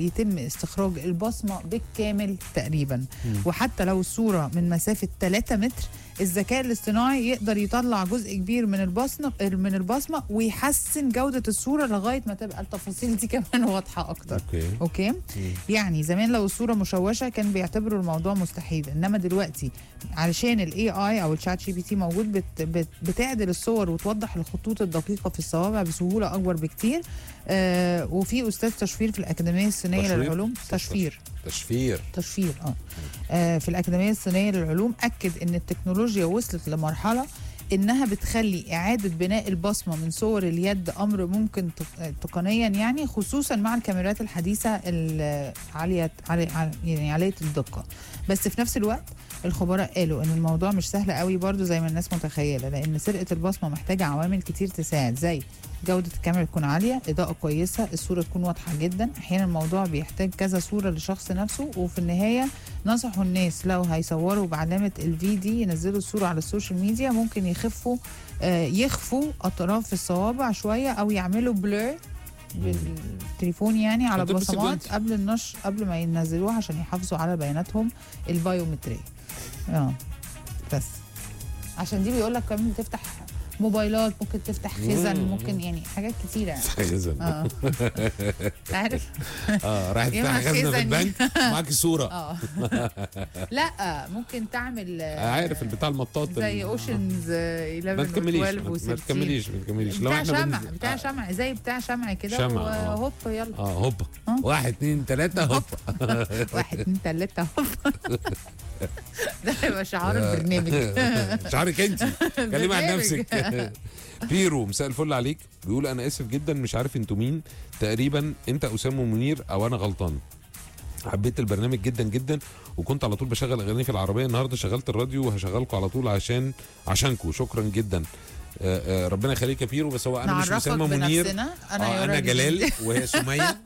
بيتم استخراج البصمه بالكامل تقريبا وحتى لو الصوره من مسافه 3 متر الذكاء الاصطناعي يقدر يطلع جزء كبير من البصمه من البصمه ويحسن جوده الصوره لغايه ما تبقى التفاصيل دي كمان واضحه اكتر اوكي اوكي يعني زمان لو الصوره مشوشه كان بيعتبروا الموضوع مستحيل انما دلوقتي علشان الاي اي او الشات جي بي تي موجود بت بت بتعدل الصور وتوضح الخطوط الدقيقه في الصوابع بسهوله اكبر بكتير آه وفي استاذ تشفير في الاكاديميه الصينيه تشوير؟ للعلوم تشفير تشفير تشفير اه, آه في الاكاديميه الصينيه للعلوم اكد ان التكنولوجيا وصلت لمرحله انها بتخلي اعاده بناء البصمه من صور اليد امر ممكن تق- تقنيا يعني خصوصا مع الكاميرات الحديثه العاليه عالي عالي- يعني عاليه الدقه بس في نفس الوقت الخبراء قالوا ان الموضوع مش سهل قوي برضو زي ما الناس متخيله لان سرقه البصمه محتاجه عوامل كتير تساعد زي جودة الكاميرا تكون عالية إضاءة كويسة الصورة تكون واضحة جدا أحيانا الموضوع بيحتاج كذا صورة لشخص نفسه وفي النهاية نصحوا الناس لو هيصوروا بعلامة الفي دي ينزلوا الصورة على السوشيال ميديا ممكن يخفوا آه يخفوا أطراف الصوابع شوية أو يعملوا بلور بالتليفون يعني على عشان تلبس بصمات الجوانتي. قبل النشر قبل ما ينزلوها عشان يحافظوا على بياناتهم البايومترية اه بس عشان دي بيقول لك كمان بتفتح موبايلات ممكن تفتح خزن مم. ممكن يعني حاجات كتيرة يعني خزن اه أنت عارف اه راح يا تفتح خزنه في خزن. البنك معاك صوره اه لا ممكن تعمل آه، عارف البتاع المطاط زي ال- اوشنز ما 11 تكمليش و12 ما- ما و13 تكمليش ما تكمليش لو بتاع احنا شمع بن- بتاع آه، شمع زي بتاع شمع كده شمع، آه. وهوب يلا اه هوبا آه. واحد اتنين تلاته هوبا واحد اتنين تلاته هوب ده هيبقى شعار البرنامج شعرك انت كلمي عن برنامج. نفسك بيرو مساء الفل عليك بيقول انا اسف جدا مش عارف انتوا مين تقريبا انت اسامه منير او انا غلطان حبيت البرنامج جدا جدا وكنت على طول بشغل اغاني في العربيه النهارده شغلت الراديو وهشغلكم على طول عشان عشانكم شكرا جدا آه، آه، ربنا يخليك يا بيرو بس هو انا مش نعرفك اسامه منير بنفسنا انا آه يارا انا جلال جلال وهي سميه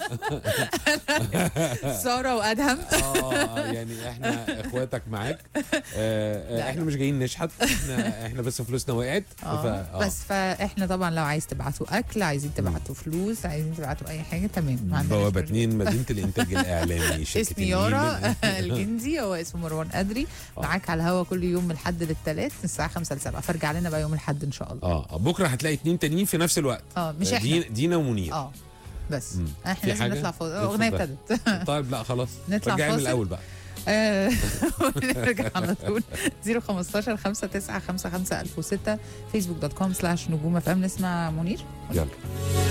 ساره وادهم اه يعني احنا اخواتك معاك آه، آه، لا. احنا مش جايين نشحت احنا احنا بس فلوسنا وقعت ف- اه آه. بس فاحنا طبعا لو عايز تبعتوا اكل عايزين تبعتوا فلوس عايزين تبعتوا اي حاجه تمام ما عندناش بوابة مشكلة. اتنين مدينة الإنتاج الإعلامي شركة اسمي يارا النيل. الجندي هو اسمه مروان قدري معاك على الهوا كل يوم من الحد للثلاث من الساعه 5 ل 7 فارجع لنا بقى يوم الحد ان شاء الله اه بكرة هتلاقي اتنين تانيين في نفس الوقت اه مش احنا دينا, دينا ومنير اه بس مم. احنا في لازم حاجة؟ نطلع فوق اغنيه اتفضل. ابتدت طيب لا خلاص نطلع رجعي من فاصل. الأول بقى آه، ونرجع على طول 015 59 55 1006 فيسبوك دوت كوم سلاش نجوم اف ام نسمع منير يلا